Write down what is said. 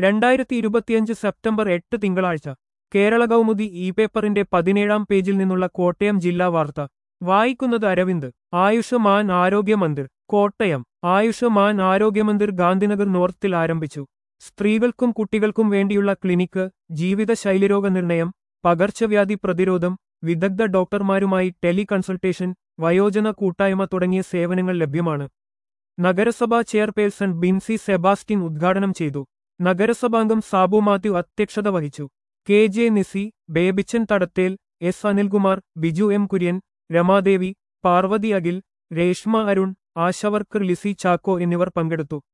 രണ്ടായിരത്തി ഇരുപത്തിയഞ്ച് സെപ്റ്റംബർ എട്ട് തിങ്കളാഴ്ച കേരള കൗമുദി ഇ പേപ്പറിന്റെ പതിനേഴാം പേജിൽ നിന്നുള്ള കോട്ടയം ജില്ലാ വാർത്ത വായിക്കുന്നത് അരവിന്ദ് ആയുഷ്മാൻ ആരോഗ്യമന്ദിർ കോട്ടയം ആയുഷ്മാൻ ആരോഗ്യമന്ദിർ ഗാന്ധിനഗർ നോർത്തിൽ ആരംഭിച്ചു സ്ത്രീകൾക്കും കുട്ടികൾക്കും വേണ്ടിയുള്ള ക്ലിനിക്ക് ജീവിതശൈലിരോഗ നിർണയം പകർച്ചവ്യാധി പ്രതിരോധം വിദഗ്ധ ഡോക്ടർമാരുമായി ടെലി കൺസൾട്ടേഷൻ വയോജന കൂട്ടായ്മ തുടങ്ങിയ സേവനങ്ങൾ ലഭ്യമാണ് നഗരസഭാ ചെയർപേഴ്സൺ ബിൻസി സെബാസ്റ്റ്യൻ ഉദ്ഘാടനം ചെയ്തു നഗരസഭാംഗം സാബു മാത്യു അധ്യക്ഷത വഹിച്ചു K J Nisi Babychan Thadathel S Anilkumar Biju M Kurian Ramadevi Parvathi Akhil Reshma Arun Asha worker Lisy Chacko എന്നിവർ പങ്കെടുത്തു